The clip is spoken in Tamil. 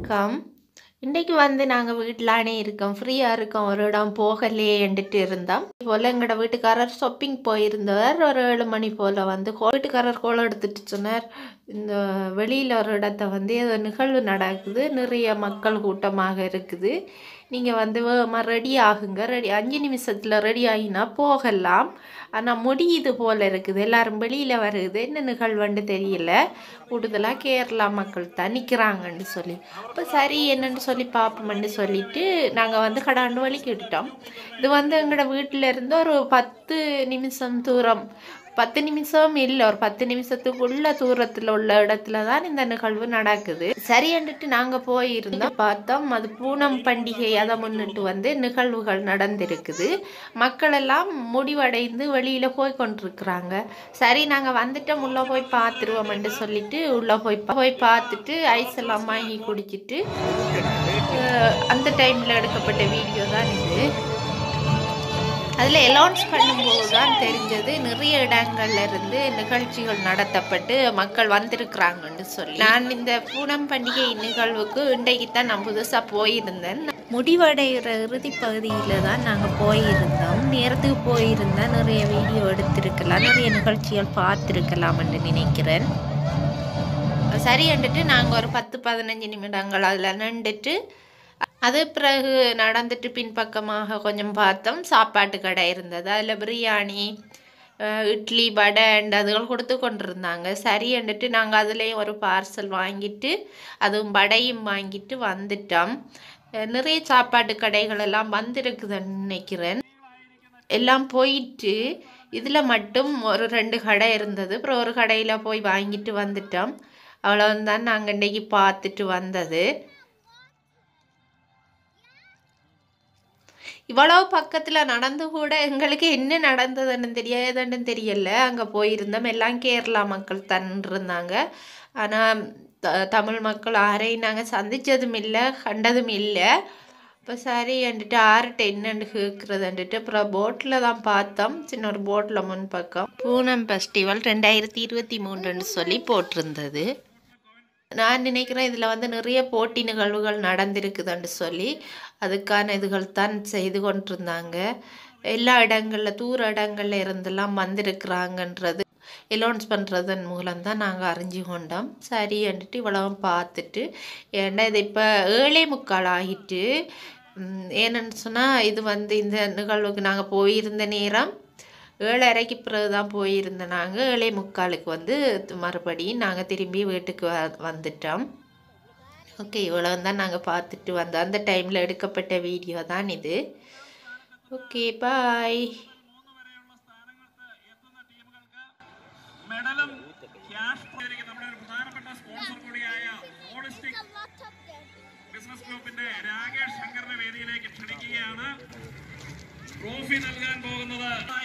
வணக்கம் இன்றைக்கு வந்து நாங்கள் வீட்டிலானே இருக்கோம் ஃப்ரீயாக இருக்கோம் ஒரு இடம் போகலேன்ட்டு இருந்தோம் போல் எங்களோட வீட்டுக்காரர் ஷாப்பிங் போயிருந்தவர் ஒரு ஏழு மணி போல் வந்து கோ- வீட்டுக்காரர் கோலம் எடுத்துட்டு சொன்னார் இந்த வெளியில் ஒரு இடத்த வந்து ஏதோ நிகழ்வு நடக்குது நிறைய மக்கள் கூட்டமாக இருக்குது நீங்கள் வந்து ரெடி ஆகுங்க ரெடி அஞ்சு நிமிஷத்தில் ரெடி ஆகினா போகலாம் ஆனால் முடியுது போல் இருக்குது எல்லாரும் வெளியில் வருது என்ன நிகழ்வுன்னு தெரியல கூடுதலாக கேரளா மக்கள் தான் நிற்கிறாங்கன்னு சொல்லி அப்போ சரி என்னன்னு சொல்லி பார்ப்போம்னு சொல்லிட்டு நாங்கள் வந்து கடாண்டு வலிக்கு விட்டுட்டோம் இது வந்து எங்களோட வீட்டில் இருந்து ஒரு பத்து நிமிஷம் தூரம் பத்து நிமிஷம் இல்லை ஒரு பத்து நிமிஷத்துக்குள்ள தூரத்தில் உள்ள இடத்துல தான் இந்த நிகழ்வு நடக்குது சரின்னுட்டு நாங்கள் போயிருந்தோம் பார்த்தோம் அது பூனம் பண்டிகை அதை முன்னிட்டு வந்து நிகழ்வுகள் நடந்திருக்குது மக்கள் எல்லாம் முடிவடைந்து வெளியில் போய் கொண்டிருக்கிறாங்க சரி நாங்கள் வந்துட்டோம் உள்ளே போய் பார்த்துருவோம்னு சொல்லிட்டு உள்ளே போய் பா- போய் பார்த்துட்டு ஐஸ் எல்லாம் வாங்கி குடிச்சிட்டு அஹ், அந்த டைமில் எடுக்கப்பட்ட வீடியோ தான் இது அதில் அலௌன்ஸ் பண்ணும்போது தான் தெரிஞ்சது நிறைய இடங்கள்ல இருந்து நிகழ்ச்சிகள் நடத்தப்பட்டு மக்கள் வந்திருக்கிறாங்கன்னு சொல்லி நான் இந்த பூனம் பண்டிகை நிகழ்வுக்கு இன்றைக்கு தான் நான் புதுசாக போயிருந்தேன் முடிவடைகிற இறுதி பகுதியில் தான் நாங்கள் போயிருந்தோம் நேரத்துக்கு போயிருந்தா நிறைய வீடியோ எடுத்திருக்கலாம் நிறைய நிகழ்ச்சிகள் பார்த்துருக்கலாம்னு நினைக்கிறேன் சரி வந்துட்டு நாங்கள் ஒரு பத்து பதினஞ்சு நிமிடங்கள் அதில் நின்றுட்டு அது பிறகு நடந்துட்டு பின்பக்கமாக கொஞ்சம் பார்த்தோம் சாப்பாட்டு கடை இருந்தது அதில் பிரியாணி அஹ், இட்லி வடை and அதுகள் கொடுத்து கொண்டிருந்தாங்க சரி வந்துட்டு நாங்கள் அதுலேயும் ஒரு பார்சல் வாங்கிட்டு அதுவும் வடையும் வாங்கிட்டு வந்துட்டோம் அஹ், நிறைய சாப்பாட்டு கடைகள் எல்லாம் வந்திருக்குதுன்னு நினைக்கிறேன் எல்லாம் போயிட்டு இதில் மட்டும் ஒரு ரெண்டு கடை இருந்தது அப்புறம் ஒரு கடையில் போய் வாங்கிட்டு வந்துட்டோம் அவ்வளோதான் நாங்கள் இன்றைக்கி பார்த்துட்டு வந்தது இவ்வளவு பக்கத்தில் நடந்து கூட எங்களுக்கு என்ன நடந்ததுன்னு தெரியாதுன்னு தெரியல அங்கே போயிருந்தோம் எல்லாம் கேரளா மக்கள் தான் இருந்தாங்க ஆனால் த தமிழ் மக்கள் யாரையும் நாங்கள் சந்தித்ததும் இல்லை கண்டதும் இல்லை இப்போ சரி வந்துட்டு ஆறுட்ட என்னன்னு கேட்குறதுன்ட்டு அப்புறம் போட்டில் தான் பார்த்தோம் சின்ன ஒரு போட்டில் முன்பக்கம் பூனம் ஃபெஸ்டிவல் ரெண்டாயிரத்தி இருபத்தி மூன்றுன்னு சொல்லி போட்டிருந்தது நான் நினைக்கிறேன் இதில் வந்து நிறைய போட்டி நிகழ்வுகள் நடந்திருக்குதுன்னு சொல்லி அதுக்கான இதுகள் தான் செய்து கொண்டிருந்தாங்க எல்லா இடங்களில் தூர இடங்கள்ல இருந்தெல்லாம் வந்திருக்கிறாங்கன்றது எலௌன்ஸ் பண்ணுறதன் மூலம் தான் நாங்கள் அறிஞ்சு கொண்டோம் சரி வந்துட்டு இவ்வளவும் பார்த்துட்டு ஏன்னா இது இப்போ ஏழே முக்கால் ஆகிட்டு உம், ஏன்னு சொன்னால் இது வந்து இந்த நிகழ்வுக்கு நாங்கள் போயிருந்த நேரம் ஏழரைக்கு பிறகு தான் போயிருந்தோம் நாங்கள் ஏழே முக்காலுக்கு வந்து மறுபடியும் நாங்கள் திரும்பி வீட்டுக்கு வ வந்துட்டோம் ஓகே இவ்வளோ தான் நாங்கள் பார்த்துட்டு வந்தோம் அந்த டைமில் எடுக்கப்பட்ட வீடியோ தான் இது ஓகே பாய் മെഡലും ക്യാഷ് പ്രൈസും നമ്മുടെ ഒരു പ്രധാനപ്പെട്ട സ്പോൺസർ കൂടിയായ ഹോളിസ്റ്റിക് ബിസിനസ് ഗ്രൂപ്പിന്റെ രാകേഷ് ശങ്കറിനെ വേദിയിലേക്ക് ക്ഷണിക്കുകയാണ് ട്രോഫി നൽകാൻ പോകുന്നത്